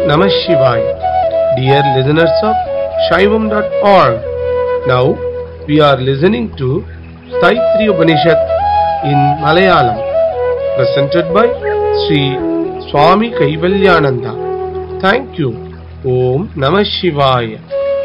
Namah Shivaya. Dear listeners of Shaivam.org, now we are listening to Staitri Upanishad in Malayalam, presented by Sri Swami Kaivalyananda. Thank you. Om Namah Shivaya.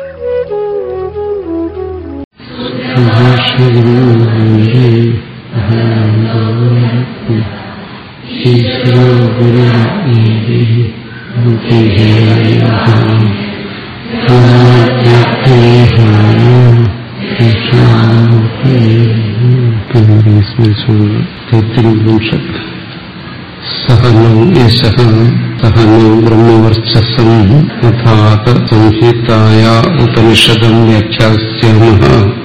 തൈത്തിരിപുംഷത്ത് സഹനോ യശഃ സഹനോ ബ്രഹ്മവർച്ചസം അഥാത സംഹിതായ ഉപനിഷദം വ്യാഖ്യാസ്യാമഃ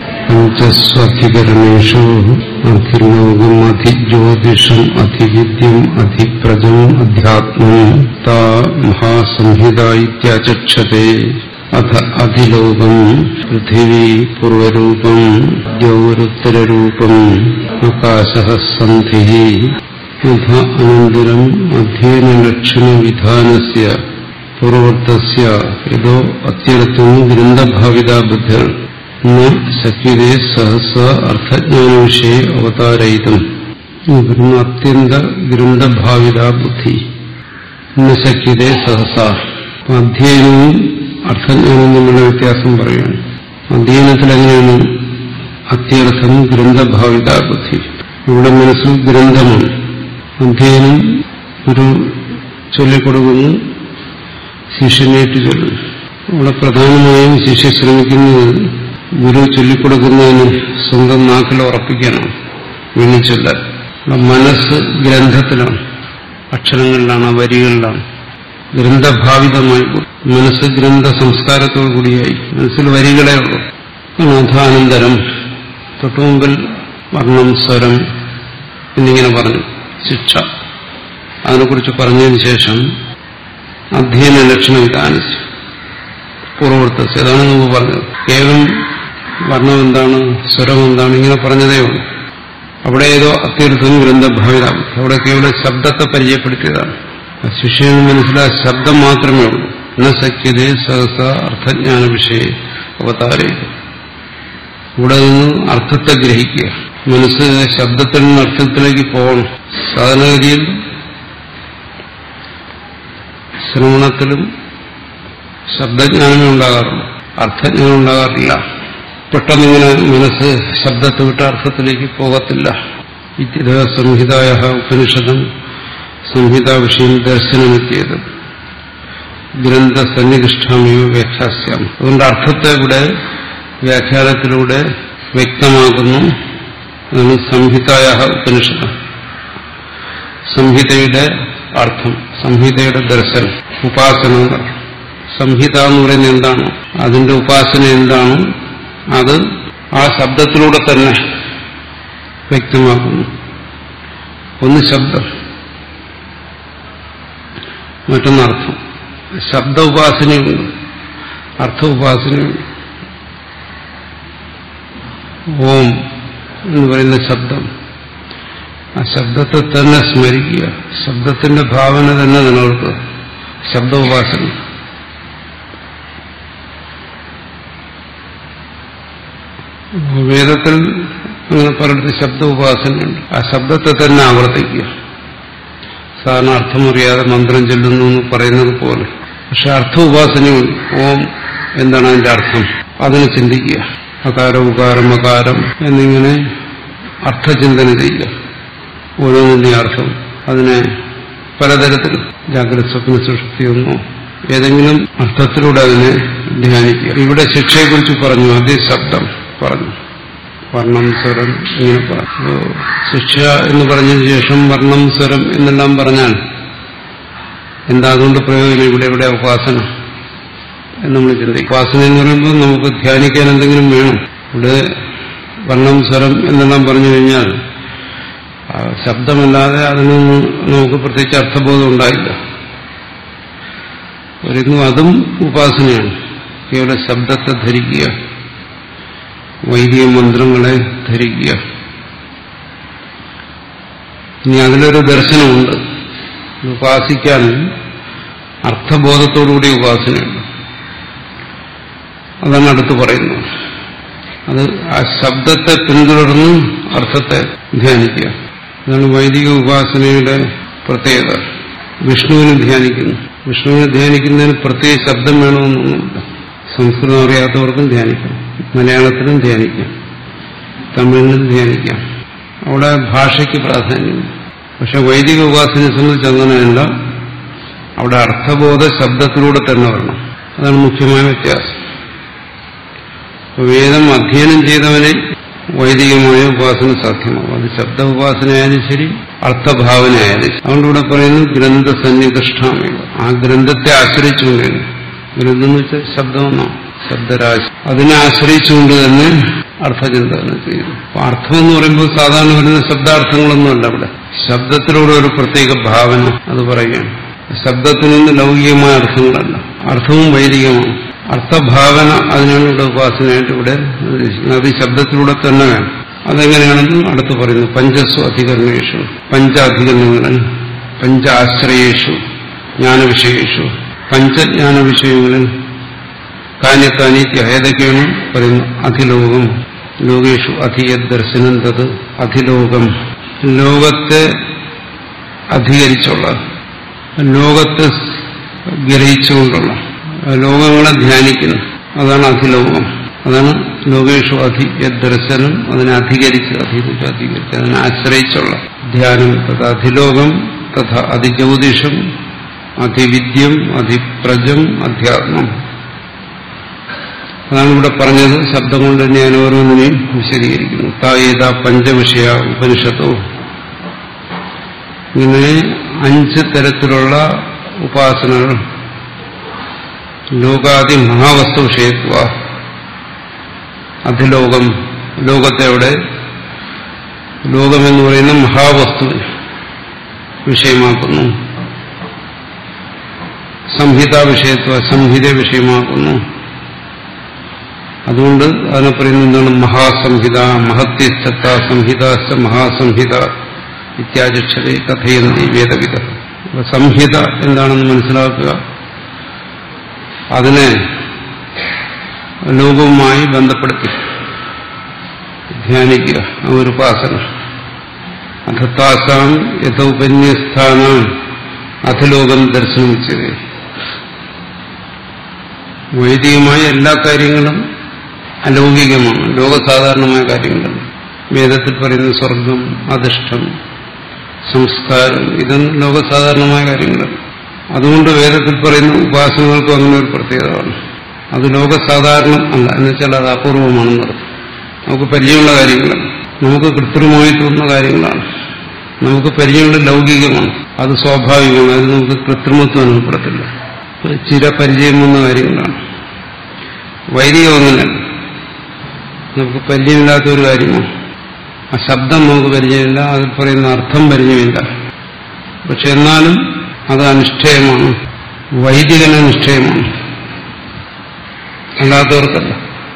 പഞ്ചസ്വധികരണേഷു അധിലോകം അധിജ്യോതിഷം അധിവിദ്യം അധിപ്രജം അധ്യാത്മം താ മഹാസംഹിത ഇത്യാചക്ഷത്തെ അഥ അധിലോകം പൃഥിവീ പൂർവരൂപം ദ്യൗരുത്തരൂപം ആകാശ സന്ധി അഥ അനന്തരം അധ്യയനലക്ഷണവിധാനസ്യ പൂർവത്തസ്യ യതോ അത്യർത്ഥം ഗ്രന്ഥഭാവിത ബുദ്ധിർ ന ശക്യതേ സഹസ അർത്ഥജ്ഞാനവിഷയെ അവതാരയിതും ഇവിടുന്ന് അത്യന്ത ഗ്രന്ഥഭാവിത ബുദ്ധി ന ശക്യതേ സഹസ അധ്യയനവും അർത്ഥജ്ഞാനവും തമ്മിലുള്ള വ്യത്യാസം പറയുകയാണ് അധ്യയനത്തിൽ എങ്ങനെയാണ് അത്യർത്ഥം ഗ്രന്ഥഭാവിത ബുദ്ധി ഇവിടെ മനസ്സിൽ ഗ്രന്ഥമാണ് അധ്യയനം ഒരു ചൊല്ലിക്കൊടുക്കുന്നു ശിഷ്യനേറ്റ് ചൊല്ലുന്നു ഇവിടെ പ്രധാനമായും ശിഷ്യ ശ്രമിക്കുന്നത് ഗുരു ചൊല്ലിക്കൊടുക്കുന്നതിന് സ്വന്തം നാക്കിൽ ഉറപ്പിക്കാനാണ് വീണിച്ചൊല്ലാൻ ഇവിടെ മനസ്സ് ഗ്രന്ഥത്തിലാണ് അക്ഷരങ്ങളിലാണ് വരികളിലാണ് ഗ്രന്ഥഭാവിതമായി മനസ്സ് ഗ്രന്ഥ സംസ്കാരത്തോടു കൂടിയായി മനസ്സിൽ വരികളെ ഉള്ളൂ അനാഥാനന്തരം തൊട്ടുമുമ്പിൽ വർണ്ണം സ്വരം എന്നിങ്ങനെ പറഞ്ഞു ശിക്ഷ അതിനെക്കുറിച്ച് പറഞ്ഞതിന് ശേഷം അധ്യയന ലക്ഷണം വിധാനിച്ചു പൂർവ്വർത്ഥ അതാണ് നമുക്ക് പറഞ്ഞത് കേവലം വർണ്ണം എന്താണ് സ്വരം എന്താണ് ഇങ്ങനെ പറഞ്ഞതേ ഉള്ളൂ അവിടെ ഏതോ അത്യർത്ഥം ഗ്രന്ഥഭാവിത അവിടെ കേവലം ശബ്ദത്തെ പരിചയപ്പെടുത്തിയതാണ് ശിഷ്യന് മനസ്സിലാ ശബ്ദം മാത്രമേ ഉള്ളൂ എന്ന സഖ്യതേ സഹസ അർത്ഥജ്ഞാന വിഷയ അവതാരയില്ല ഇവിടെ നിന്ന് അർത്ഥത്തെ ഗ്രഹിക്കുക മനസ്സ് ശബ്ദത്തിൽ നിന്ന് അർത്ഥത്തിലേക്ക് പോകണം സാധാരണഗതിയിൽ ശ്രവണത്തിലും ശബ്ദജ്ഞാനമേ ഉണ്ടാകാറുള്ളൂ അർത്ഥജ്ഞാനം ഉണ്ടാകാറില്ല പെട്ടെന്നിങ്ങനെ മനസ്സ് ശബ്ദത്തെ വിട്ട് അർത്ഥത്തിലേക്ക് പോകത്തില്ല ഇത്യത സംഹിതായ ഉപനിഷദം സംഹിതാ വിഷയം ദർശനമെത്തിയത് ഗ്രന്ഥസന്നിധിഷ്ഠാമയോ വ്യാഖ്യാസ്യാം അതുകൊണ്ട് അർത്ഥത്തെ ഇവിടെ വ്യാഖ്യാനത്തിലൂടെ വ്യക്തമാക്കുന്നു അതാണ് സംഹിതായ ഉപനിഷത്ത് സംഹിതയുടെ അർത്ഥം സംഹിതയുടെ ദർശനം ഉപാസന സംഹിത എന്ന് പറയുന്നത് എന്താണ് അതിന്റെ ഉപാസന എന്താണ് അത് ആ ശബ്ദത്തിലൂടെ തന്നെ വ്യക്തമാക്കുന്നു ഒന്ന് ശബ്ദം മറ്റൊന്നർത്ഥം ശബ്ദ ഉപാസനയുണ്ട് അർത്ഥ ഉപാസനയുണ്ട് ഓം എന്ന് പറയുന്ന ശബ്ദം ആ ശബ്ദത്തെ തന്നെ സ്മരിക്കുക ശബ്ദത്തിന്റെ ഭാവന തന്നെ നിലനിർത്തുക ശബ്ദ ഉപാസന വേദത്തിൽ അങ്ങനെ പലയിടത്ത് ശബ്ദ ഉപാസനയുണ്ട് ആ ശബ്ദത്തെ തന്നെ ആവർത്തിക്കുക സാധാരണ അർത്ഥമറിയാതെ മന്ത്രം ചൊല്ലുന്നു എന്ന് പറയുന്നത് പോലെ പക്ഷെ അർത്ഥ ഉപാസനയുണ്ട് ഓം എന്താണ് അതിന്റെ അർത്ഥം അതിനെ ചിന്തിക്കുക അകാരം ഉകാരം അകാരം എന്നിങ്ങനെ അർത്ഥചിന്തന ചെയ്യുക ഓരോന്നിന്റെ അർത്ഥം അതിനെ പലതരത്തിൽ ജാഗ്രത സ്വപ്ന സൃഷ്ടിയൊന്നോ ഏതെങ്കിലും അർത്ഥത്തിലൂടെ അതിനെ ധ്യാനിക്കുക ഇവിടെ ശിക്ഷയെക്കുറിച്ച് പറഞ്ഞു അതേ ശബ്ദം പറഞ്ഞു വർണ്ണം സ്വരം ഇങ്ങനെ പറഞ്ഞു ശിക്ഷ എന്ന് പറഞ്ഞതിന് ശേഷം വർണ്ണം സ്വരം എന്നെല്ലാം പറഞ്ഞാൽ എന്താ അതുകൊണ്ട് പ്രയോജനം ഇവിടെ ഇവിടെ ഉപാസന എന്ന് നമ്മൾ ചിന്തിക്കും ഉപാസന എന്ന് പറയുമ്പോൾ നമുക്ക് ധ്യാനിക്കാൻ എന്തെങ്കിലും വേണം ഇവിടെ വർണ്ണം സ്വരം എന്നെല്ലാം പറഞ്ഞു കഴിഞ്ഞാൽ ശബ്ദമല്ലാതെ അതിനൊന്നും നമുക്ക് പ്രത്യേകിച്ച് അർത്ഥബോധം ഉണ്ടായില്ല വരുന്നു അതും ഉപാസനയാണ് കേവല ശബ്ദത്തെ ധരിക്കുക വൈദിക മന്ത്രങ്ങളെ ധരിക്കുക ഇനി അതിലൊരു ദർശനമുണ്ട് ഉപാസിക്കാൻ അർത്ഥബോധത്തോടുകൂടി ഉപാസനയുണ്ട് അതാണ് അടുത്ത് പറയുന്നത് അത് ആ ശബ്ദത്തെ പിന്തുടർന്ന് അർത്ഥത്തെ ധ്യാനിക്കുക അതാണ് വൈദിക ഉപാസനയുടെ പ്രത്യേകത വിഷ്ണുവിനെ ധ്യാനിക്കുന്നു വിഷ്ണുവിനെ ധ്യാനിക്കുന്നതിന് പ്രത്യേക ശബ്ദം വേണമെന്നൊന്നുമില്ല സംസ്കൃതം അറിയാത്തവർക്കും ധ്യാനിക്കാം മലയാളത്തിലും ധ്യാനിക്കാം തമിഴിലും ധ്യാനിക്കാം അവിടെ ഭാഷയ്ക്ക് പ്രാധാന്യം പക്ഷെ വൈദിക ഉപാസനയെ സംബന്ധിച്ച് അങ്ങനെയല്ല അവിടെ അർത്ഥബോധ ശബ്ദത്തിലൂടെ തന്നെ വരണം അതാണ് മുഖ്യമായ വ്യത്യാസം വേദം അധ്യയനം ചെയ്തവനെ വൈദികമായ ഉപാസന സാധ്യമാകും അത് ശബ്ദ ഉപാസനയായാലും ശരി അർത്ഥഭാവനയായാലും ശരി അതുകൊണ്ട് ഇവിടെ പറയുന്നത് ഗ്രന്ഥസന്നിധിഷ്ഠാമേവ ആ ഗ്രന്ഥത്തെ ആശ്രയിച്ചുകൊണ്ടാണ് ഗ്രന്ഥം എന്ന് വെച്ചാൽ ശബ്ദമെന്നാണ് ശബ്ദരാശി അതിനെ ആശ്രയിച്ചുകൊണ്ട് തന്നെ അർത്ഥചിന്തനം ചെയ്യുന്നു അപ്പൊ അർത്ഥം എന്ന് പറയുമ്പോൾ സാധാരണ വരുന്ന ശബ്ദാർത്ഥങ്ങളൊന്നുമല്ല അവിടെ ശബ്ദത്തിലൂടെ ഒരു പ്രത്യേക ഭാവന അത് പറയുകയാണ് ശബ്ദത്തിൽ നിന്ന് ലൗകികമായ അർത്ഥങ്ങളല്ല അർത്ഥവും വൈദികമാണ് അർത്ഥഭാവന അതിനാണ് ഇവിടെ ഉപാസനയായിട്ട് ഇവിടെ ഉദ്ദേശിക്കുന്നത് അത് ശബ്ദത്തിലൂടെ തന്നെ വേണം അതെങ്ങനെയാണെന്ന് അടുത്ത് പറയുന്നു പഞ്ചസ്വ അധികരണേഷു പഞ്ചാധികരണങ്ങളിൽ പഞ്ചാശ്രയേഷു ജ്ഞാനവിഷയേഷു പഞ്ചജ്ഞാന വിഷയങ്ങളിൽ കാന്യക്കാനീത്യ ഏതൊക്കെയാണ് പറയുന്നു അധിലോകം ലോകേഷു അധിയത് ദർശനം തത് അധിലോകം ലോകത്തെ അധികരിച്ചുള്ള ലോകത്തെ ഗ്രഹിച്ചുകൊണ്ടുള്ള ലോകങ്ങളെ ധ്യാനിക്കുന്നു അതാണ് അധിലോകം അതാണ് ലോകേഷു അധി ദർശനം അതിനെ അധികരിച്ച് അധികരിച്ച് അധികരിച്ച് അതിനെ ആശ്രയിച്ചുള്ള ധ്യാനം തഥ അധിലോകം തഥ അതിജ്യോതിഷം അതിവിദ്യം അതിപ്രജം അധ്യാത്മം അതാണ് ഇവിടെ പറഞ്ഞത് ശബ്ദം കൊണ്ട് ഞാൻ ഓരോന്നിനെയും വിശദീകരിക്കുന്നു തായേത പഞ്ചവിഷയ ഉപനിഷത്തോ ഇങ്ങനെ അഞ്ച് തരത്തിലുള്ള ഉപാസനകൾ ലോകാദി മഹാവസ്തു വിഷയത്വ അധിലോകം ലോകത്തെ അവിടെ ലോകമെന്ന് പറയുന്ന മഹാവസ്തു വിഷയമാക്കുന്നു സംഹിത വിഷയത്വ സംഹിത വിഷയമാക്കുന്നു അതുകൊണ്ട് അതിനെ പറയുന്നത് എന്താണ് മഹാസംഹിത മഹത്യസ്ഥത്ത സംഹിത മഹാസംഹിത ഇത്യാചക്ഷരെ കഥയന്തി വേദവിധ അപ്പൊ സംഹിത എന്താണെന്ന് മനസ്സിലാക്കുക അതിനെ ലോകവുമായി ബന്ധപ്പെടുത്തി ധ്യാനിക്കുക ആ ഒരു ഉപാസന അധത്താസാം യഥോപന്യസ്ഥാനം അധലോകം ദർശനമിച്ചത് വൈദികമായ എല്ലാ കാര്യങ്ങളും അലൗകികമാണ് ലോകസാധാരണമായ കാര്യങ്ങളല്ല വേദത്തിൽ പറയുന്ന സ്വർഗം അധിഷ്ഠം സംസ്കാരം ഇതൊന്നും ലോകസാധാരണമായ കാര്യങ്ങളല്ല അതുകൊണ്ട് വേദത്തിൽ പറയുന്ന ഉപാസനകൾക്കും അങ്ങനെ ഒരു പ്രത്യേകതയാണ് അത് ലോകസാധാരണം അല്ല എന്ന് വെച്ചാൽ അത് അപൂർവമാണെന്ന് പറയും നമുക്ക് പരിചയമുള്ള കാര്യങ്ങളല്ല നമുക്ക് കൃത്രിമമായി തോന്നുന്ന കാര്യങ്ങളാണ് നമുക്ക് പരിചയമുള്ള ലൗകികമാണ് അത് സ്വാഭാവികമാണ് അത് നമുക്ക് കൃത്രിമത്വം അനുഭവപ്പെടത്തില്ല ചിരപരിചയം വന്ന കാര്യങ്ങളാണ് വൈദികം അങ്ങനെയല്ല നമുക്ക് പരിചയമില്ലാത്ത ഒരു കാര്യമാണ് ആ ശബ്ദം നമുക്ക് പരിചയമില്ല അതിൽ പറയുന്ന അർത്ഥം പരിചയമില്ല പക്ഷെ എന്നാലും അത് അനുഷ്ഠേയമാണ് വൈദികന് നിഷ്ഠയമാണ് അല്ലാത്തവർക്കല്ല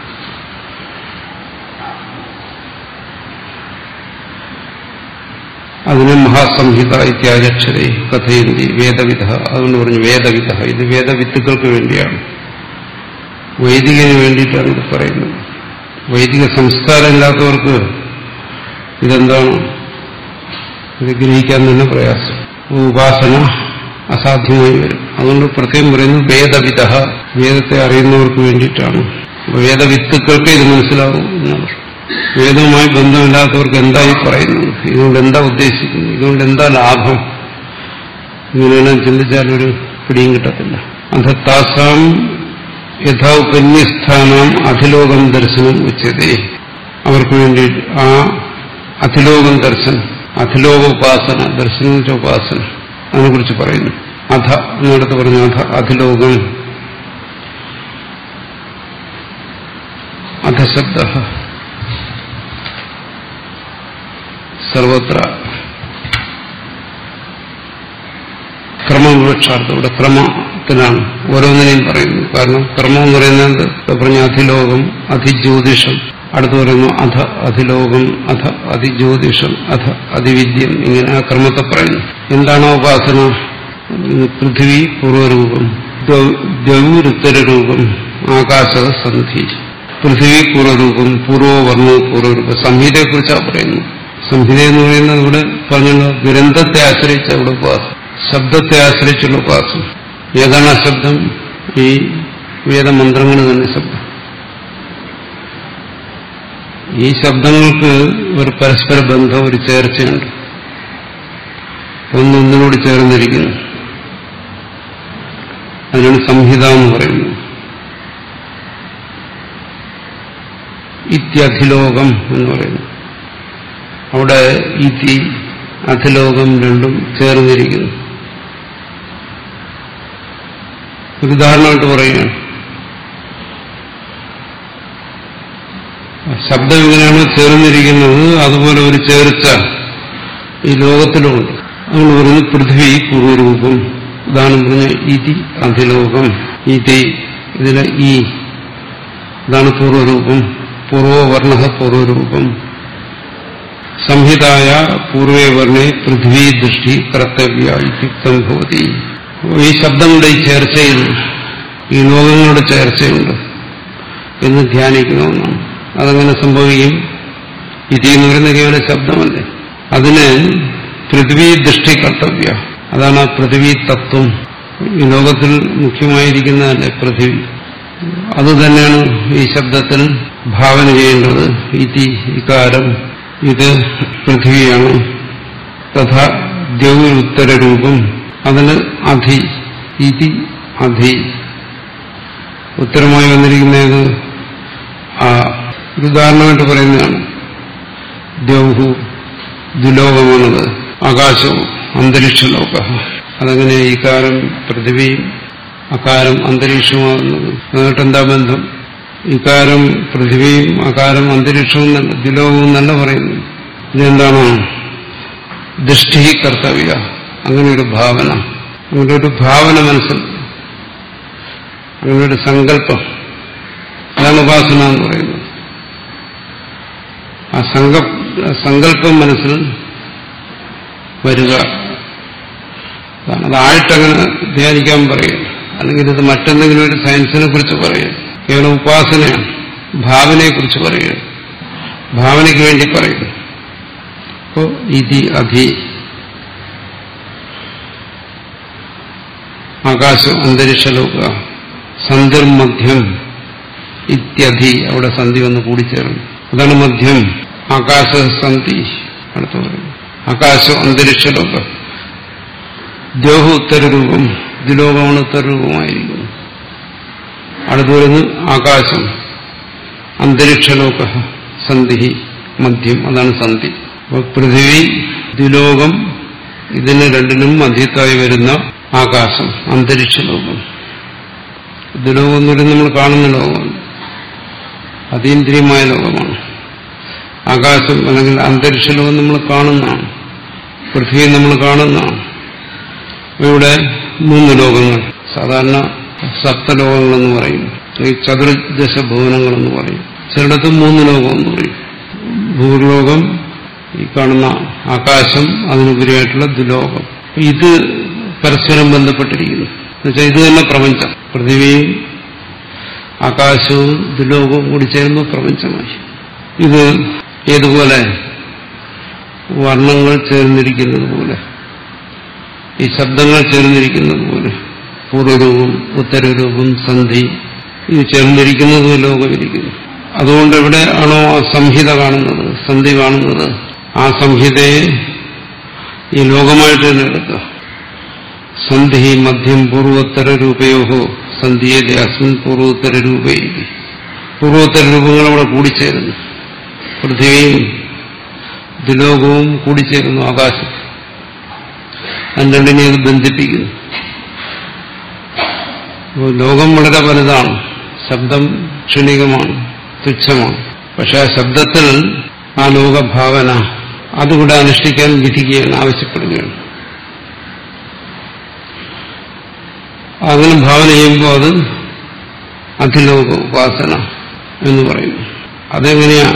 അതിനെ മഹാസംഹിത ഇത്യാചക്ഷരെ കഥയന്തി വേദവിധ അതുകൊണ്ട് പറഞ്ഞു വേദവിധ ഇത് വേദവിത്തുക്കൾക്ക് വേണ്ടിയാണ് വൈദികന് വേണ്ടിയിട്ടാണ് ഇത് പറയുന്നത് വൈദിക സംസ്കാരമില്ലാത്തവർക്ക് ഇതെന്താണ് ഇത് ഗ്രഹിക്കാൻ തന്നെ പ്രയാസം ഉപാസന അസാധ്യമായി വരും അതുകൊണ്ട് പ്രത്യേകം പറയുന്നത് വേദവിധ വേദത്തെ അറിയുന്നവർക്ക് വേണ്ടിയിട്ടാണ് വേദവിത്തുക്കൾക്ക് ഇത് മനസ്സിലാവും എന്നാണ് വേദവുമായി ബന്ധമില്ലാത്തവർക്ക് എന്താ ഈ പറയുന്നത് ഇതുകൊണ്ട് എന്താ ഉദ്ദേശിക്കുന്നത് ഇതുകൊണ്ട് എന്താ ലാഭം ഇങ്ങനെയെല്ലാം ചിന്തിച്ചാൽ ഒരു പിടിയും കിട്ടത്തില്ല അധത്താസാം യഥാ ഉപന്യസ്ഥാനം അധിലോകം ദർശനം ഉച്ചതേ അവർക്ക് വേണ്ടി ആ അധിലോകം ദർശനം അധിലോകോപാസന ദർശനം ഉപാസന അതിനെക്കുറിച്ച് പറയുന്നു അധ എന്നിടത്ത് പറഞ്ഞു അധ അധിലോകം അധശബ്ദ സർവത്ര ക്രമവിവക്ഷാർത്ഥം ഇവിടെ ക്രമത്തിലാണ് ഓരോന്നിനെയും പറയുന്നു കാരണം ക്രമം എന്ന് പറയുന്നത് പറഞ്ഞ അധിലോകം അധിജ്യോതിഷം അടുത്ത് പറയുന്നു അധ അധിലോകം അധ അതിജ്യോതിഷം അധ അതിവിദ്യം ഇങ്ങനെ ആ ക്രമത്തെ പറയുന്നു എന്താണ് ഉപാസന പൃഥ്വി പൂർവ്വരൂപം ദ്രവുരുത്തരൂപം ആകാശ സന്ധി പൃഥ്വി പൂർവ്വരൂപം പൂർവ്വവർണ്ണ പൂർവ്വരൂപം സംഹിതയെ കുറിച്ചാണ് പറയുന്നത് സംഹിത എന്ന് പറയുന്നത് ഇവിടെ പറഞ്ഞല്ലോ ഗ്രന്ഥത്തെ ആശ്രയിച്ച അവിടെ ഉപാസം ശബ്ദത്തെ ആശ്രയിച്ചുള്ള ഉപാസം ഏതാണ് ആ ശബ്ദം ഈ വേദമന്ത്രങ്ങൾ തന്നെ ശബ്ദം ഈ ശബ്ദങ്ങൾക്ക് ഒരു പരസ്പര ബന്ധം ഒരു ചേർച്ചയുണ്ട് ഒന്നൊന്നിനോട് ചേർന്നിരിക്കുന്നു അതിനാണ് സംഹിത എന്ന് പറയുന്നത് ഇത്യധിലോകം എന്ന് പറയുന്നു അവിടെ ഇതി അധിലോകം രണ്ടും ചേർന്നിരിക്കുന്നു ഒരു ഉദാഹരണമായിട്ട് പറയുകയാണ് ശബ്ദം എങ്ങനെയാണോ ചേർന്നിരിക്കുന്നത് അതുപോലെ ഒരു ചേർച്ച ഈ ലോകത്തിലുമുണ്ട് അങ്ങനെ പറയുന്നത് പൃഥ്വി പൂർവ്വരൂപം ഉദാഹരണം പറഞ്ഞ ഇതി അധിലോകം ഇതി ഇതിലെ ഈ ഇതാണ് പൂർവ്വരൂപം പൂർവവർണ പൂർവ്വരൂപം സംഹിതായ പൂർവേ വർണ്ണേ പൃഥ്വി ദൃഷ്ടി കർത്തവ്യ ഇത്യുക്തം ഭവതി ഈ ശബ്ദങ്ങളുടെ ഈ ചേർച്ചയിൽ ഈ ലോകങ്ങളുടെ ചേർച്ചയുണ്ട് എന്ന് ധ്യാനിക്കണമെന്നാണ് അതങ്ങനെ സംഭവിക്കും ഇതി എന്ന് പറയുന്ന കേവല ശബ്ദമല്ലേ അതിന് പൃഥ്വി ദൃഷ്ടി കർത്തവ്യ അതാണ് ആ പൃഥ്വി തത്വം ഈ ലോകത്തിൽ മുഖ്യമായിരിക്കുന്നതല്ലേ പൃഥ്വി അത് തന്നെയാണ് ഈ ശബ്ദത്തിൽ ഭാവന ചെയ്യേണ്ടത് ഇതി ഇകാരം ഇത് പൃഥ്വിയാണ് തഥാ ദ്യൗരുത്തരരൂപം അതിന് അധി ഇതി അധി ഉത്തരമായി വന്നിരിക്കുന്നത് ആ ഒരു ഉദാഹരണമായിട്ട് പറയുന്നതാണ് ദ്യൗഹു ദുലോകമാണത് ആകാശവും അന്തരീക്ഷലോക അതങ്ങനെ ഈ കാലം പൃഥിവിയും അകാരം അന്തരീക്ഷമാകുന്നത് അതുകൊണ്ട് എന്താ ബന്ധം ഇക്കാരം പൃഥിവിയും അകാരം അന്തരീക്ഷവും നല്ല ദുലോകവും നല്ല പറയുന്നു ഇതെന്താണ് ദൃഷ്ടി കർത്തവ്യ അങ്ങനെ ഒരു ഭാവന അങ്ങനെ ഒരു ഭാവന മനസ്സിൽ അങ്ങനെ ഒരു സങ്കല്പം അതാണ് ഉപാസന എന്ന് പറയുന്നത് ആ സങ്ക സങ്കല്പം മനസ്സിൽ വരിക അതാണ് അതായിട്ടങ്ങനെ ധ്യാനിക്കാൻ പറയും അല്ലെങ്കിൽ ഇത് മറ്റെന്തെങ്കിലും ഒരു സയൻസിനെ കുറിച്ച് പറയും കേവലം ഉപാസനയാണ് ഭാവനയെ കുറിച്ച് പറയുക ഭാവനയ്ക്ക് വേണ്ടി പറയുന്നു അപ്പോ ഇതി അധി ആകാശം അന്തരീക്ഷലോക സന്ധിർമധ്യം ഇത്യധി അവിടെ സന്ധി വന്ന് കൂടിച്ചേർന്നു അതാണ് മധ്യം ആകാശ സന്ധി അടുത്ത് പറയുന്നു ആകാശം അന്തരീക്ഷലോക ദ്യോഹ ഉത്തരരൂപം ദ്വിലോകമാണ് ഉത്തരരൂപമായിരിക്കുന്നു അടുത്ത് വരുന്നു ആകാശം അന്തരീക്ഷലോക സന്ധി മധ്യം അതാണ് സന്ധി അപ്പോൾ പൃഥിവി ദ്വിലോകം ഇതിന് രണ്ടിനും മധ്യത്തായി വരുന്ന ആകാശം അന്തരീക്ഷലോകം ദ്വിലോകം എന്ന് പറയുന്നത് നമ്മൾ കാണുന്ന ലോകമാണ് അതീന്ദ്രിയമായ ലോകമാണ് ആകാശം അല്ലെങ്കിൽ അന്തരീക്ഷ ലോകം നമ്മൾ കാണുന്നതാണ് പൃഥ്വി നമ്മൾ കാണുന്നതാണ് ഇവിടെ മൂന്ന് ലോകങ്ങൾ സാധാരണ സപ്തലോകങ്ങളെന്ന് പറയും അല്ലെങ്കിൽ ചതുർദശ ഭുവനങ്ങളെന്ന് പറയും ചിലയിടത്ത് മൂന്ന് ലോകം എന്ന് പറയും ഭൂലോകം ഈ കാണുന്ന ആകാശം അതിനുപരിയായിട്ടുള്ള ദുലോകം ഇത് പരസ്പരം ബന്ധപ്പെട്ടിരിക്കുന്നു എന്നുവെച്ചാൽ ഇത് തന്നെ പ്രപഞ്ചം പൃഥിവിയും ആകാശവും ദുലോകവും കൂടി ചേരുമ്പോൾ പ്രപഞ്ചമായി ഇത് ഏതുപോലെ വർണ്ണങ്ങൾ ചേർന്നിരിക്കുന്നത് പോലെ ഈ ശബ്ദങ്ങൾ ചേർന്നിരിക്കുന്നത് പോലെ പൂർവ്വരൂപം ഉത്തരരൂപം സന്ധി ഇത് ചേർന്നിരിക്കുന്നത് ലോകമിരിക്കുന്നു അതുകൊണ്ട് എവിടെ ആണോ ആ സംഹിത കാണുന്നത് സന്ധി കാണുന്നത് ആ സംഹിതയെ ഈ ലോകമായിട്ട് തന്നെ എടുക്കുക സന്ധി മധ്യം പൂർവോത്തര രൂപയോഹോ സന്ധിയതെ അസ്മിൻ പൂർവോത്തര രൂപേ പൂർവോത്തര രൂപങ്ങൾ അവിടെ കൂടിച്ചേരുന്നു പൃഥ്വിയും ദുലോകവും കൂടിച്ചേരുന്നു ആകാശത്ത് അത് രണ്ടിനെ അത് ബന്ധിപ്പിക്കുന്നു അപ്പോൾ ലോകം വളരെ വലുതാണ് ശബ്ദം ക്ഷണികമാണ് തുച്ഛമാണ് പക്ഷെ ആ ശബ്ദത്തിൽ ആ ലോകഭാവന അതുകൂടെ അനുഷ്ഠിക്കാൻ വിധിക്കുകയാണ് ആവശ്യപ്പെടുകയാണ് അങ്ങനെ ഭാവന ചെയ്യുമ്പോൾ അത് അധിലോക ഉപാസന എന്ന് പറയുന്നു അതെങ്ങനെയാ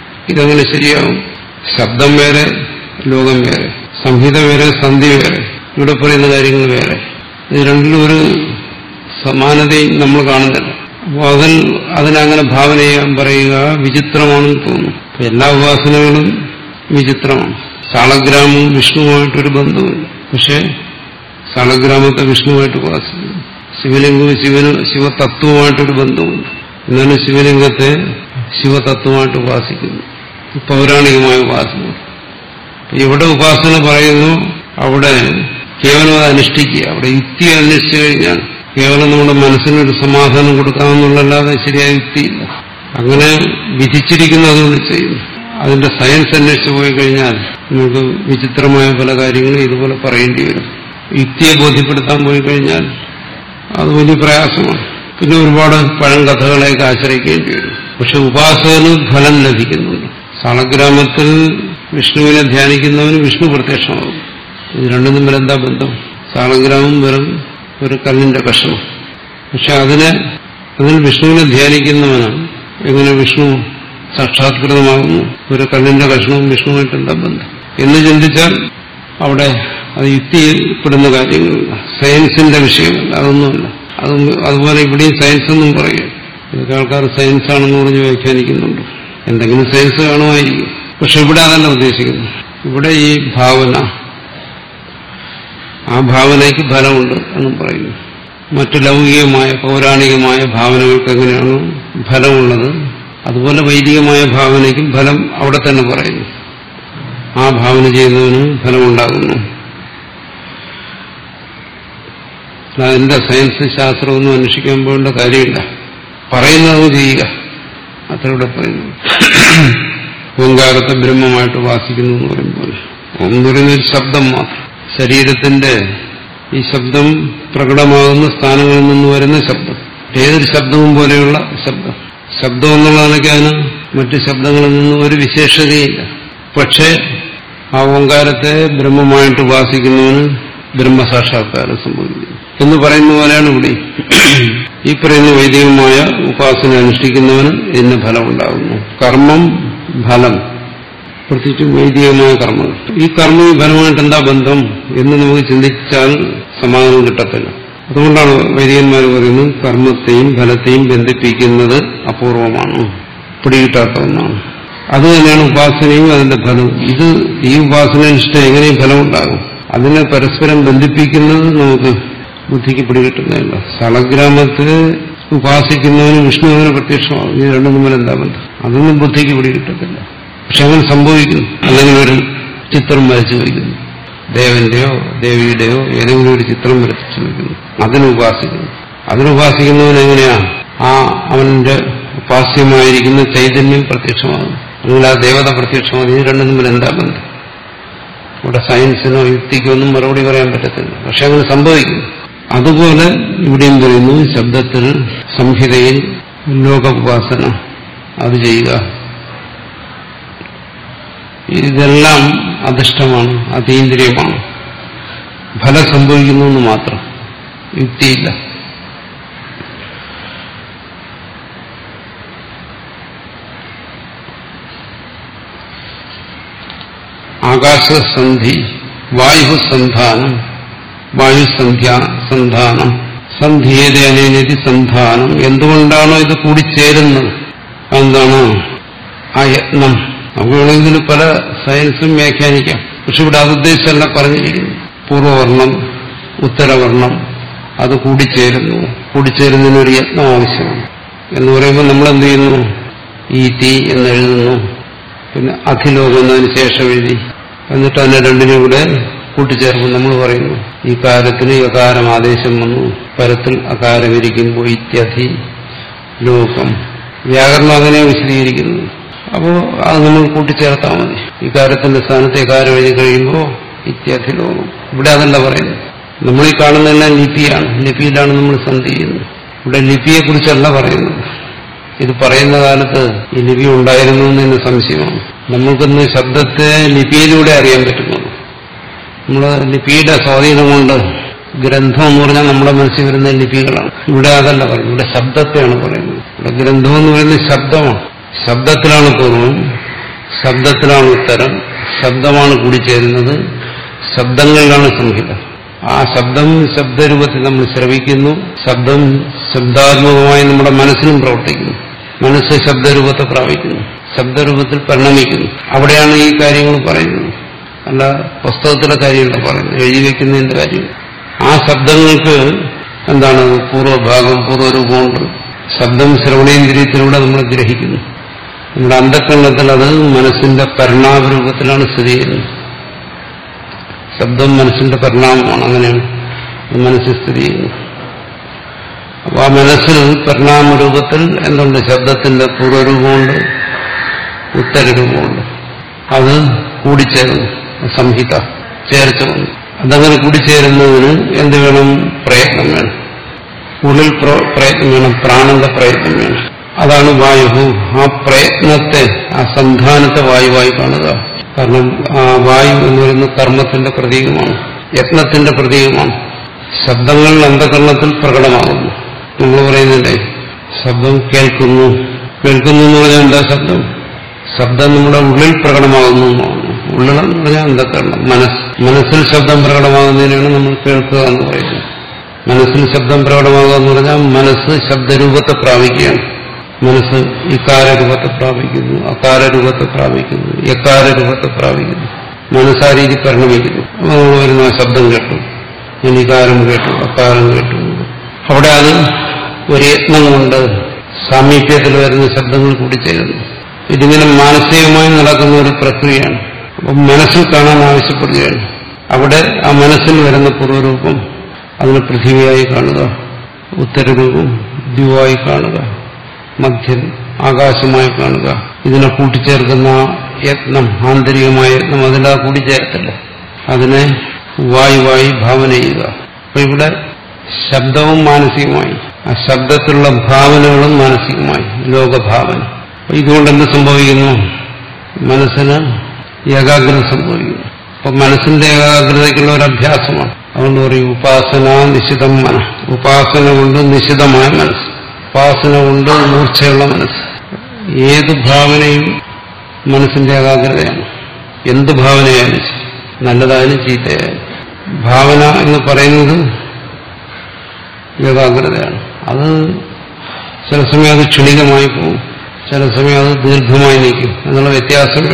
ഇതെങ്ങനെ ശരിയാവും ശബ്ദം വേറെ ലോകം വേറെ സംഹിത വേറെ സന്ധി വേറെ ഇവിടെ പറയുന്ന കാര്യങ്ങൾ വേറെ ഇത് രണ്ടിലും ഒരു സമാനതയും നമ്മൾ കാണുന്നില്ല അപ്പോൾ അതിൽ അതിനങ്ങനെ ഭാവന ചെയ്യാൻ പറയുക വിചിത്രമാണെന്ന് തോന്നുന്നു അപ്പൊ എല്ലാ ഉപാസനകളും വിചിത്രമാണ് സാളഗ്രാമവും വിഷ്ണുവുമായിട്ടൊരു ബന്ധമില്ല പക്ഷേ സാളഗ്രാമത്തെ വിഷ്ണുവായിട്ട് ഉപാസിക്കുന്നു ശിവലിംഗവും ശിവന് ശിവതത്വമായിട്ടൊരു ബന്ധമുണ്ട് എന്നാലും ശിവലിംഗത്തെ ശിവതത്വമായിട്ട് ഉപാസിക്കുന്നു പൗരാണികമായ ഉപാസന എവിടെ ഉപാസന പറയുന്നു അവിടെ കേവലം അത് അനുഷ്ഠിക്കുക അവിടെ യുക്തി അന്വേഷിച്ചു കഴിഞ്ഞാൽ കേവലം നമ്മുടെ മനസ്സിനൊരു സമാധാനം കൊടുക്കാമെന്നുള്ളല്ലാതെ ശരിയായ യുക്തിയില്ല അങ്ങനെ വിധിച്ചിരിക്കുന്നതുകൊണ്ട് ചെയ്യുന്നു അതിന്റെ സയൻസ് അന്വേഷിച്ചു പോയി കഴിഞ്ഞാൽ നമുക്ക് വിചിത്രമായ പല കാര്യങ്ങളും ഇതുപോലെ പറയേണ്ടി വരും യുക്തിയെ ബോധ്യപ്പെടുത്താൻ പോയി കഴിഞ്ഞാൽ അത് വലിയ പ്രയാസമാണ് പിന്നെ ഒരുപാട് പഴങ്കഥകളെയൊക്കെ ആശ്രയിക്കേണ്ടി വരും പക്ഷെ ഉപാസകന് ഫലം ലഭിക്കുന്നുണ്ട് സാളഗ്രാമത്തിൽ വിഷ്ണുവിനെ ധ്യാനിക്കുന്നവന് വിഷ്ണു പ്രത്യക്ഷമാകും ഇത് രണ്ടും തമ്മിൽ എന്താ ബന്ധം സാളഗ്രാമം വെറും ഒരു കല്ലിന്റെ കഷ്ണം പക്ഷെ അതിനെ അതിൽ വിഷ്ണുവിനെ ധ്യാനിക്കുന്നവനാണ് എങ്ങനെ വിഷ്ണു സാക്ഷാത്കൃതമാകുന്നു ഒരു കല്ലിന്റെ കഷ്ണവും വിഷ്ണുവായിട്ട് എന്താ ബന്ധം എന്ന് ചിന്തിച്ചാൽ അവിടെ അത് യുക്തിപ്പെടുന്ന കാര്യങ്ങളില്ല സയൻസിന്റെ വിഷയമല്ല അതൊന്നുമല്ല അത് അതുപോലെ ഇവിടെയും സയൻസ് എന്നും പറയും ഇതൊക്കെ ആൾക്കാർ സയൻസ് ആണെന്ന് പറഞ്ഞ് വ്യാഖ്യാനിക്കുന്നുണ്ട് എന്തെങ്കിലും സയൻസ് കാണുമായിരിക്കും പക്ഷെ ഇവിടെ അതല്ല ഉദ്ദേശിക്കുന്നു ഇവിടെ ഈ ഭാവന ആ ഭാവനയ്ക്ക് ഫലമുണ്ട് എന്നും പറയുന്നു മറ്റു ലൗകികമായ പൗരാണികമായ ഭാവനകൾക്ക് എങ്ങനെയാണ് ഫലമുള്ളത് അതുപോലെ വൈദികമായ ഭാവനയ്ക്കും ഫലം അവിടെ തന്നെ പറയുന്നു ആ ഭാവന ചെയ്യുന്നതിന് ഫലമുണ്ടാകുന്നു അതിന്റെ സയൻസ് ശാസ്ത്രമൊന്നും അന്വേഷിക്കാൻ പോകേണ്ട കാര്യമില്ല പറയുന്നത് ചെയ്യുക അത്രയൂടെ പറയുന്നു ഓങ്കാരത്തെ ബ്രഹ്മമായിട്ട് വാസിക്കുന്നു എന്ന് പറയുമ്പോൾ ഓം എന്ന് പറയുന്ന ഒരു ശബ്ദം മാത്രം ശരീരത്തിന്റെ ഈ ശബ്ദം പ്രകടമാകുന്ന സ്ഥാനങ്ങളിൽ നിന്ന് വരുന്ന ശബ്ദം ഏതൊരു ശബ്ദവും പോലെയുള്ള ശബ്ദം ശബ്ദം എന്നുള്ള നിലയ്ക്ക് അതിന് മറ്റു ശബ്ദങ്ങളിൽ നിന്ന് ഒരു വിശേഷതയില്ല പക്ഷേ ആ ഓങ്കാരത്തെ ബ്രഹ്മമായിട്ട് ഉപാസിക്കുന്നവന് ബ്രഹ്മസാക്ഷാത്കാരം സംഭവിക്കുന്നു എന്ന് പറയുന്ന പോലെയാണ് ഇവിടെ ഈ പറയുന്ന വൈദികമായ ഉപാസന അനുഷ്ഠിക്കുന്നവന് ഇതിന് ഫലമുണ്ടാകുന്നു കർമ്മം ഫലം പ്രത്യേകിച്ചും വൈദികമായ കർമ്മങ്ങൾ ഈ കർമ്മവും ഫലമായിട്ട് എന്താ ബന്ധം എന്ന് നമുക്ക് ചിന്തിച്ചാൽ സമാധാനം കിട്ടത്തില്ല അതുകൊണ്ടാണ് വൈദികന്മാർ പറയുന്നത് കർമ്മത്തെയും ഫലത്തെയും ബന്ധിപ്പിക്കുന്നത് അപൂർവമാണ് പിടികിട്ടാത്ത ഒന്നാണ് അത് തന്നെയാണ് ഉപാസനയും അതിന്റെ ഫലവും ഇത് ഈ ഉപാസന ഇഷ്ടം എങ്ങനെയും ഫലമുണ്ടാകും അതിനെ പരസ്പരം ബന്ധിപ്പിക്കുന്നത് നമുക്ക് ബുദ്ധിക്ക് പിടികിട്ടുന്നതല്ല സ്ഥലഗ്രാമത്തിൽ ഉപാസിക്കുന്നവന് വിഷ്ണുവിന് പ്രത്യക്ഷമാകും ഇത് രണ്ടും തമ്മിൽ എന്താ ബന്ധം അതൊന്നും ബുദ്ധിക്ക് പിടികിട്ടത്തില്ല പക്ഷെ അങ്ങനെ സംഭവിക്കുന്നു അല്ലെങ്കിൽ ഒരു ചിത്രം വരച്ചു വയ്ക്കുന്നു ദേവന്റെയോ ദേവിയുടെയോ ഏതെങ്കിലും ഒരു ചിത്രം വരച്ചു വയ്ക്കുന്നു അതിന് ഉപാസിക്കുന്നു അതിനുപാസിക്കുന്നവൻ എങ്ങനെയാ ആ അവന്റെ ഉപാസ്യമായിരിക്കുന്ന ചൈതന്യം പ്രത്യക്ഷമാകും അല്ലെങ്കിൽ ആ ദേവത പ്രത്യക്ഷമാകും ഇത് രണ്ടും തമ്മിൽ എന്താ ബന്ധം ഇവിടെ സയൻസിനോ യുക്തിക്കോ ഒന്നും മറുപടി പറയാൻ പറ്റത്തില്ല പക്ഷെ അങ്ങനെ സംഭവിക്കുന്നു അതുപോലെ ഇവിടെയും പറയുന്നു ശബ്ദത്തിൽ സംഹിതയിൽ ലോകോപാസന അത് ചെയ്യുക ഇതെല്ലാം അധിഷ്ഠമാണ് അതീന്ദ്രിയമാണ് ഫലം സംഭവിക്കുന്നു എന്ന് മാത്രം യുക്തിയില്ല ആകാശസന്ധി വായുസന്ധാനം വായുസന്ധ്യ സന്ധാനം സന്ധിയേതേനേതി സന്ധാനം എന്തുകൊണ്ടാണോ ഇത് കൂടിച്ചേരുന്നത് എന്താണ് ആ യത്നം നമുക്ക് വേണമെങ്കിൽ പല സയൻസും വ്യാഖ്യാനിക്കാം പക്ഷെ ഇവിടെ അതുദ്ദേശമല്ല പറഞ്ഞിരിക്കുന്നു പൂർവവർണം ഉത്തരവർണം അത് കൂടിച്ചേരുന്നു കൂടിച്ചേരുന്നതിന് ഒരു യത്നം ആവശ്യമാണ് എന്ന് പറയുമ്പോൾ നമ്മൾ എന്ത് ചെയ്യുന്നു ഈ തീ എന്ന് എഴുതുന്നു പിന്നെ അഖിലോകം എന്നതിന് ശേഷം എഴുതി എന്നിട്ട് അതിനെ രണ്ടിനും കൂടെ കൂട്ടിച്ചേർക്കും നമ്മൾ പറയുന്നു ഈ കാലത്തിന് യകാരം ആദേശം വന്നു പരത്തിൽ അകാരം ഇരിക്കുമ്പോൾ ഇത്യധി ലോകം വ്യാകരണം അതിനെ വിശദീകരിക്കുന്നു അപ്പോൾ അത് നമ്മൾ കൂട്ടിച്ചേർത്താൽ മതി ഈ കാര്യത്തിന്റെ സ്ഥാനത്ത് യകാരം എഴുതി കഴിയുമ്പോൾ ഇത്യധി ലോകം ഇവിടെ അതല്ല പറയുന്നത് നമ്മൾ ഈ കാണുന്നതെല്ലാം ലിപിയാണ് ലിപിയിലാണ് നമ്മൾ സന്ധി ചെയ്യുന്നത് ഇവിടെ ലിപിയെക്കുറിച്ചല്ല പറയുന്നത് ഇത് പറയുന്ന കാലത്ത് ഈ ലിപി ഉണ്ടായിരുന്നു എന്ന് സംശയമാണ് നമ്മൾക്കൊന്ന് ശബ്ദത്തെ ലിപിയിലൂടെ അറിയാൻ പറ്റുന്നുള്ളൂ നമ്മൾ ലിപിയുടെ സ്വാധീനം കൊണ്ട് ഗ്രന്ഥം എന്ന് പറഞ്ഞാൽ നമ്മുടെ മനസ്സിൽ വരുന്ന ലിപികളാണ് ഇവിടെ അതല്ല പറയുന്നത് ഇവിടെ ശബ്ദത്തെയാണ് പറയുന്നത് ഇവിടെ ഗ്രന്ഥം എന്ന് പറയുന്നത് ശബ്ദമാണ് ശബ്ദത്തിലാണ് പൂർവ്വം ശബ്ദത്തിലാണ് ഉത്തരം ശബ്ദമാണ് കൂടിച്ചേരുന്നത് ശബ്ദങ്ങളിലാണ് സംഹിത ആ ശബ്ദം ശബ്ദരൂപത്തിൽ നമ്മൾ ശ്രവിക്കുന്നു ശബ്ദം ശബ്ദാത്മകമായി നമ്മുടെ മനസ്സിലും പ്രവർത്തിക്കുന്നു മനസ്സ് ശബ്ദരൂപത്തെ പ്രാപിക്കുന്നു ശബ്ദരൂപത്തിൽ പരിണമിക്കുന്നു അവിടെയാണ് ഈ കാര്യങ്ങൾ പറയുന്നത് അല്ല പുസ്തകത്തിലെ കാര്യമല്ല പറയുന്നത് എഴുതി വെക്കുന്നതിന്റെ കാര്യം ആ ശബ്ദങ്ങൾക്ക് എന്താണ് പൂർവ്വഭാഗം പൂർവ്വരൂപമുണ്ട് ശബ്ദം ശ്രവണേന്ദ്രിയത്തിലൂടെ നമ്മൾ ഗ്രഹിക്കുന്നു നമ്മുടെ അന്ധക്കരണത്തിൽ അത് മനസ്സിന്റെ പരിണാമരൂപത്തിലാണ് സ്ഥിതി ചെയ്യുന്നത് ശബ്ദം മനസ്സിന്റെ പരിണാമമാണ് അങ്ങനെയാണ് അത് മനസ്സിൽ സ്ഥിതി ചെയ്യുന്നത് അപ്പൊ ആ മനസ്സിൽ പരിണാമരൂപത്തിൽ എന്തുണ്ട് ശബ്ദത്തിന്റെ പൂർവ്വരൂപമുണ്ട് ഉത്തരരൂപമുണ്ട് അത് കൂടിച്ചേർന്നു സംഹിത ചേർച്ച വന്നു അതങ്ങനെ കൂടിച്ചേരുന്നതിന് എന്ത് വേണം പ്രയത്നം വേണം ഉള്ളിൽ പ്രയത്നം വേണം പ്രാണന്റെ പ്രയത്നം വേണം അതാണ് വായു ആ പ്രയത്നത്തെ ആ സംധാനത്തെ വായുവായി കാണുക കാരണം ആ വായു എന്ന് പറയുന്ന കർമ്മത്തിന്റെ പ്രതീകമാണ് യത്നത്തിന്റെ പ്രതീകമാണ് ശബ്ദങ്ങൾ അന്ധകരണത്തിൽ പ്രകടമാകുന്നു നമ്മൾ പറയുന്നുണ്ടേ ശബ്ദം കേൾക്കുന്നു കേൾക്കുന്നു എന്ന് പറഞ്ഞാൽ എന്താ ശബ്ദം ശബ്ദം നമ്മുടെ ഉള്ളിൽ പ്രകടമാകുന്നു എന്നാണ് ഉള്ളിലെന്ന് പറഞ്ഞാൽ അന്ധകരണം മനസ്സ് മനസ്സിൽ ശബ്ദം പ്രകടമാകുന്നതിനാണ് നമ്മൾ കേൾക്കുക എന്ന് പറയുന്നത് മനസ്സിൽ ശബ്ദം പ്രകടമാകുക എന്ന് പറഞ്ഞാൽ മനസ്സ് ശബ്ദരൂപത്തെ പ്രാപിക്കുകയാണ് മനസ്സ് ഇക്കാരരൂപത്തെ പ്രാപിക്കുന്നു അകാരരൂപത്തെ പ്രാപിക്കുന്നു യക്കാരരൂപത്തെ പ്രാപിക്കുന്നു മനസ്സ് ആ രീതി പരിണമിക്കുന്നു നമ്മൾ വരുന്ന ആ ശബ്ദം കേട്ടു ഞാൻ ഇകാരം കേട്ടു അക്കാരം കേട്ടു അവിടെ അത് ഒരു യത്നം കൊണ്ട് സാമീപ്യത്തിൽ വരുന്ന ശബ്ദങ്ങൾ കൂടി ചേരുന്നു ഇതിങ്ങനെ മാനസികമായി നടക്കുന്ന ഒരു പ്രക്രിയയാണ് അപ്പം മനസ്സിൽ കാണാൻ ആവശ്യപ്പെടുകയാണ് അവിടെ ആ മനസ്സിൽ വരുന്ന പൂർവ്വരൂപം അതിനെ പൃഥ്വിയായി കാണുക ഉത്തരരൂപം ദ്യുവായി കാണുക മധ്യൻ ആകാശമായി കാണുക ഇതിനെ കൂട്ടിച്ചേർക്കുന്ന യത്നം ആന്തരികമായ യത്നം അതിലാ കൂടിച്ചേർത്തില്ല അതിനെ വായുവായി ഭാവന ചെയ്യുക അപ്പൊ ഇവിടെ ശബ്ദവും മാനസികമായി ആ ശബ്ദത്തിലുള്ള ഭാവനകളും മാനസികമായി ലോകഭാവന ഇതുകൊണ്ട് എന്ത് സംഭവിക്കുന്നു മനസ്സിന് ഏകാഗ്രത സംഭവിക്കുന്നു അപ്പൊ മനസ്സിന്റെ ഏകാഗ്രതയ്ക്കുള്ള ഒരു അഭ്യാസമാണ് അതുകൊണ്ട് പറയും ഉപാസന നിശിതം മന ഉപാസന കൊണ്ട് നിശിതമായ മനസ്സ് ഉപാസന കൊണ്ട് മൂർച്ചയുള്ള മനസ്സ് ഏത് ഭാവനയും മനസ്സിന്റെ ഏകാഗ്രതയാണ് എന്ത് ഭാവനയായാലും ശരി നല്ലതായാലും ചീത്തയായാലും ഭാവന എന്ന് പറയുന്നത് ഏകാഗ്രതയാണ് അത് ചില സമയം അത് ക്ഷണികമായി പോകും ചില സമയം അത് ദീർഘമായി നിൽക്കും എന്നുള്ള വ്യത്യാസങ്ങൾ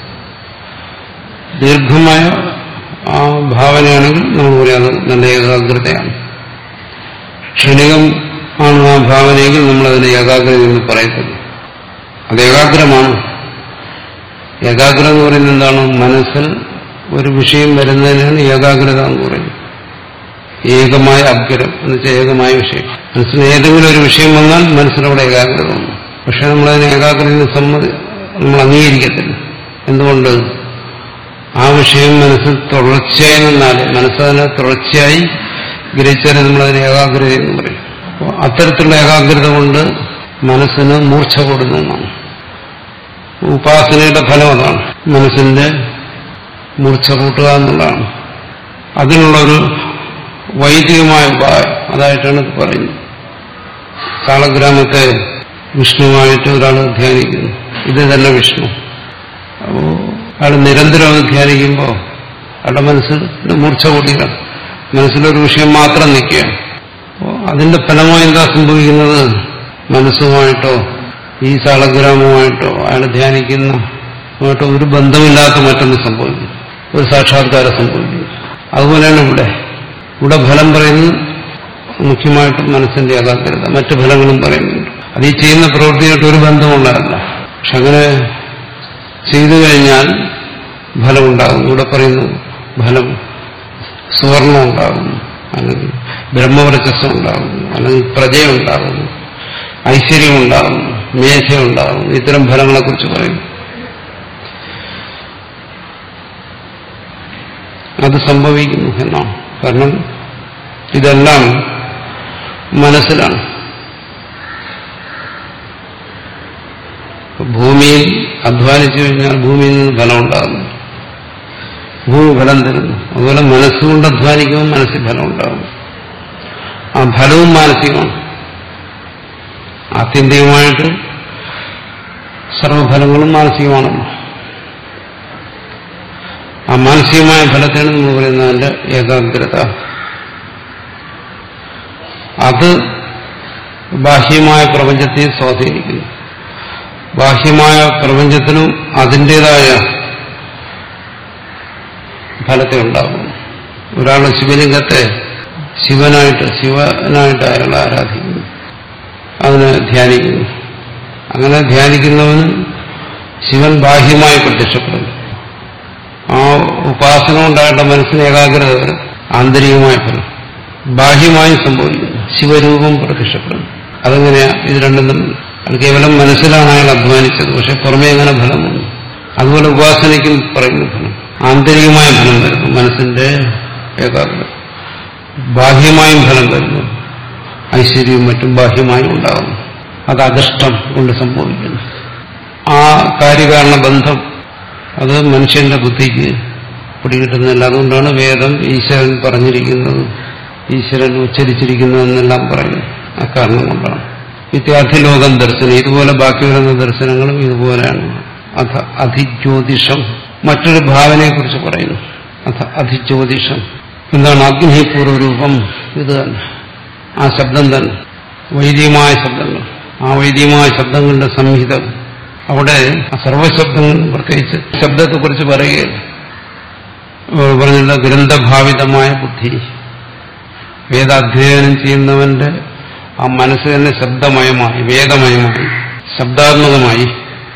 ദീർഘമായ ആ ഭാവനയാണെങ്കിൽ നമ്മൾ പറയാം അത് നല്ല ഏകാഗ്രതയാണ് ക്ഷണികം ആണ് ആ ഭാവനയെങ്കിൽ നമ്മൾ അതിനെ ഏകാഗ്രത എന്ന് പറയത്തില്ല അത് ഏകാഗ്രമാണ് ഏകാഗ്രത എന്ന് പറയുന്നത് എന്താണ് മനസ്സിൽ ഒരു വിഷയം വരുന്നതിനാണ് ഏകാഗ്രത എന്ന് പറയുന്നത് ഏകമായ അഗ്രഹം എന്ന് വെച്ചാൽ ഏകമായ വിഷയം മനസ്സിന് ഏതെങ്കിലും ഒരു വിഷയം വന്നാൽ മനസ്സിനവിടെ ഏകാഗ്രത വന്നു പക്ഷെ നമ്മളതിനെ ഏകാഗ്രതയെ സമ്മതി നമ്മൾ അംഗീകരിക്കത്തില്ല എന്തുകൊണ്ട് ആ വിഷയം മനസ്സിൽ തുടർച്ചയായി നിന്നാൽ മനസ്സതിനെ തുടർച്ചയായി ഗ്രഹിച്ചാൽ നമ്മളതിനെ ഏകാഗ്രത എന്ന് പറയും അപ്പോൾ അത്തരത്തിലുള്ള ഏകാഗ്രത കൊണ്ട് മനസ്സിന് മൂർച്ച കൊടുന്നു എന്നാണ് ഉപാസനയുടെ ഫലം അതാണ് മനസ്സിന്റെ മൂർച്ച കൂട്ടുക എന്നുള്ളതാണ് അതിനുള്ളൊരു വൈദികമായ ഉപായം അതായിട്ടാണ് ഇത് പറയുന്നത് കാളഗ്രാമത്തെ വിഷ്ണുവായിട്ട് ഒരാൾ ധ്യാനിക്കുന്നു ഇത് തന്നെ വിഷ്ണു അപ്പോ അയാൾ നിരന്തരം അത് ധ്യാനിക്കുമ്പോൾ അയാളുടെ മനസ്സിൽ മൂർച്ച കൂടിയാണ് മനസ്സിലൊരു വിഷയം മാത്രം നിൽക്കുകയാണ് അപ്പോൾ അതിന്റെ ഫലമായി എന്താ സംഭവിക്കുന്നത് മനസ്സുമായിട്ടോ ഈ സാളഗ്രാമവുമായിട്ടോ അയാൾ ധ്യാനിക്കുന്ന ആയിട്ടോ ഒരു ബന്ധമില്ലാത്ത മറ്റൊന്ന് സംഭവിക്കും ഒരു സാക്ഷാത്കാരം സംഭവിക്കും അതുപോലെയാണ് ഇവിടെ ഇവിടെ ഫലം പറയുന്നത് മുഖ്യമായിട്ടും മനസ്സിന്റെ ഏകാഗ്രത മറ്റു ഫലങ്ങളും പറയുന്നുണ്ട് അത് ഈ ചെയ്യുന്ന പ്രവൃത്തിയായിട്ട് ഒരു ബന്ധമുള്ളതല്ല പക്ഷെ അങ്ങനെ ചെയ്തു കഴിഞ്ഞാൽ ഫലമുണ്ടാകും ഇവിടെ പറയുന്നു ഫലം സുവർണം ഉണ്ടാകുന്നു അല്ലെങ്കിൽ ബ്രഹ്മവർച്ചസ്സം ഉണ്ടാകുന്നു അല്ലെങ്കിൽ പ്രജയുണ്ടാകുന്നു ഐശ്വര്യമുണ്ടാകുന്നു മേധയുണ്ടാകുന്നു ഇത്തരം ഫലങ്ങളെക്കുറിച്ച് പറയുന്നു അത് സംഭവിക്കുന്നു എന്നാണ് കാരണം ഇതെല്ലാം മനസ്സിലാണ് ഭൂമിയിൽ അധ്വാനിച്ചു കഴിഞ്ഞാൽ ഭൂമിയിൽ നിന്ന് ഫലം ഉണ്ടാകുന്നു ഭൂമി ഫലം തരുന്നു അതുപോലെ മനസ്സുകൊണ്ട് അധ്വാനിക്കുമ്പോൾ മനസ്സിൽ ഫലം ഉണ്ടാകും ആ ഫലവും മാനസികമാണ് ആത്യന്തികമായിട്ട് സർവഫലങ്ങളും മാനസികമാണല്ലോ ആ മാനസികമായ ഫലത്തെയാണ് നമ്മൾ പറയുന്നത് അതിന്റെ ഏകാഗ്രത അത് ബാഹ്യമായ പ്രപഞ്ചത്തെ സ്വാധീനിക്കുന്നു ബാഹ്യമായ പ്രപഞ്ചത്തിനും അതിൻ്റെതായ ഫലത്തെ ഉണ്ടാകുന്നു ഒരാൾ ശിവലിംഗത്തെ ശിവനായിട്ട് ശിവനായിട്ട് അയാൾ ആരാധിക്കുന്നു അതിനെ ധ്യാനിക്കുന്നു അങ്ങനെ ധ്യാനിക്കുന്നവന് ശിവൻ ബാഹ്യമായി പ്രത്യക്ഷപ്പെടുന്നു ആ ഉപാസന ഉണ്ടാകേണ്ട മനസ്സിന് ഏകാഗ്രത വരും ആന്തരികമായ ഫലം ബാഹ്യമായി സംഭവിക്കുന്നു ശിവരൂപം പ്രത്യക്ഷപ്പെടുന്നു അതെങ്ങനെയാ ഇത് രണ്ടും തമ്മിൽ അത് കേവലം മനസ്സിലാണ് അയാൾ അധ്വാനിച്ചത് പക്ഷെ പുറമേ എങ്ങനെ ഫലം വന്നു അതുപോലെ ഉപാസനയ്ക്കും പറയുന്ന ഫലം ആന്തരികമായ ഫലം വരുന്നു മനസ്സിന്റെ ഏകാഗ്രത ബാഹ്യമായും ഫലം വരുന്നു ഐശ്വര്യവും മറ്റും ബാഹ്യമായും ഉണ്ടാകുന്നു അത് അദൃഷ്ടം കൊണ്ട് സംഭവിക്കുന്നു ആ കാര്യകാരണ ബന്ധം അത് മനുഷ്യന്റെ ബുദ്ധിക്ക് പിടികിട്ടുന്നില്ല അതുകൊണ്ടാണ് വേദം ഈശ്വരൻ പറഞ്ഞിരിക്കുന്നത് ഈശ്വരൻ ഉച്ചരിച്ചിരിക്കുന്നതെന്നെല്ലാം പറയുന്നു ആ കാരണം കൊണ്ടാണ് ഇത്യാധിലോകം ദർശനം ഇതുപോലെ ബാക്കി വരുന്ന ദർശനങ്ങളും ഇതുപോലെയാണ് അഥ അധിജ്യോതിഷം മറ്റൊരു ഭാവനയെക്കുറിച്ച് പറയുന്നു അഥ അധിജ്യോതിഷം എന്താണ് അഗ്നിപൂർവരൂപം ഇത് തന്നെ ആ ശബ്ദം തന്നെ വൈദികമായ ശബ്ദങ്ങൾ ആ വൈദികമായ ശബ്ദങ്ങളുടെ സംഹിത അവിടെ ആ സർവശബ്ദങ്ങൾ പ്രത്യേകിച്ച് ശബ്ദത്തെക്കുറിച്ച് പറയുകയില്ല പറഞ്ഞുള്ള ഗ്രന്ഥഭാവിതമായ ബുദ്ധി വേദാധ്യയനം ചെയ്യുന്നവന്റെ ആ മനസ്സ് തന്നെ ശബ്ദമയമായി വേദമയമായി ശബ്ദാത്മകമായി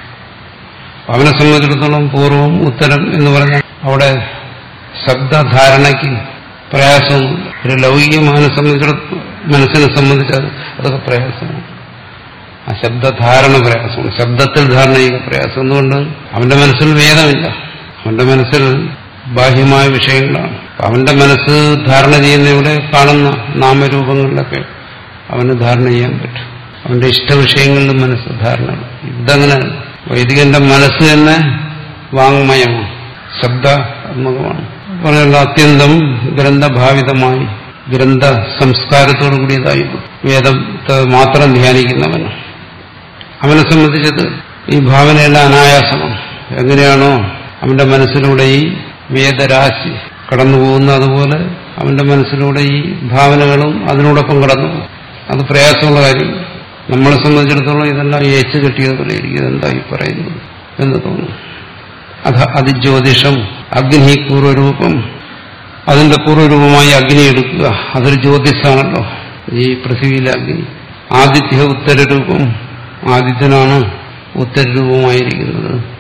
അവനെ സംബന്ധിച്ചിടത്തോളം പൂർവം ഉത്തരം എന്ന് പറഞ്ഞാൽ അവിടെ ശബ്ദധാരണയ്ക്ക് പ്രയാസമൊന്നും ഒരു ലൗകികമാനെ സംബന്ധിച്ചിടത്തോളം മനസ്സിനെ സംബന്ധിച്ച് അത് അതൊക്കെ പ്രയാസമാണ് ആ ശബ്ദധാരണ പ്രയാസമാണ് ശബ്ദത്തിൽ ധാരണ ചെയ്യുക പ്രയാസം എന്തുകൊണ്ട് അവന്റെ മനസ്സിൽ വേദമില്ല അവന്റെ മനസ്സിൽ ബാഹ്യമായ വിഷയങ്ങളാണ് അവന്റെ മനസ്സ് ധാരണ ചെയ്യുന്ന ഇവിടെ കാണുന്ന നാമരൂപങ്ങളിലൊക്കെ അവന് ധാരണ ചെയ്യാൻ പറ്റും അവന്റെ ഇഷ്ടവിഷയങ്ങളിലും മനസ്സ് ധാരണ ഇതങ്ങനെ വൈദികന്റെ മനസ്സ് തന്നെ വാങ്മയമാണ് ശബ്ദാത്മകമാണ് പറയുന്ന അത്യന്തം ഗ്രന്ഥഭാവിതമായി ഗ്രന്ഥ സംസ്കാരത്തോടു കൂടിയതായി വേദത്തെ മാത്രം ധ്യാനിക്കുന്നവന് അവനെ സംബന്ധിച്ചത് ഈ ഭാവനയെല്ലാം അനായാസമാണ് എങ്ങനെയാണോ അവന്റെ മനസ്സിലൂടെ ഈ വേദരാശി കടന്നുപോകുന്ന അതുപോലെ അവന്റെ മനസ്സിലൂടെ ഈ ഭാവനകളും അതിനോടൊപ്പം കടന്നു പോകും അത് പ്രയാസമുള്ള കാര്യം നമ്മളെ സംബന്ധിച്ചിടത്തോളം ഇതെല്ലാം ഏച്ചു കെട്ടിയതുപോലെ ഇരിക്കും ഇതെന്താ ഈ പറയുന്നത് എന്ന് തോന്നുന്നു അധ അതിജ്യോതിഷം അഗ്നി പൂർവ്വരൂപം അതിന്റെ പൂർവ്വരൂപമായി അഗ്നി എടുക്കുക അതൊരു ജ്യോതിഷാണല്ലോ ഈ പൃഥ്വിയിലെ അഗ്നി ആദിത്യ ഉത്തരരൂപം ആദിത്യനാണ് ഉത്തരരൂപമായിരിക്കുന്നത്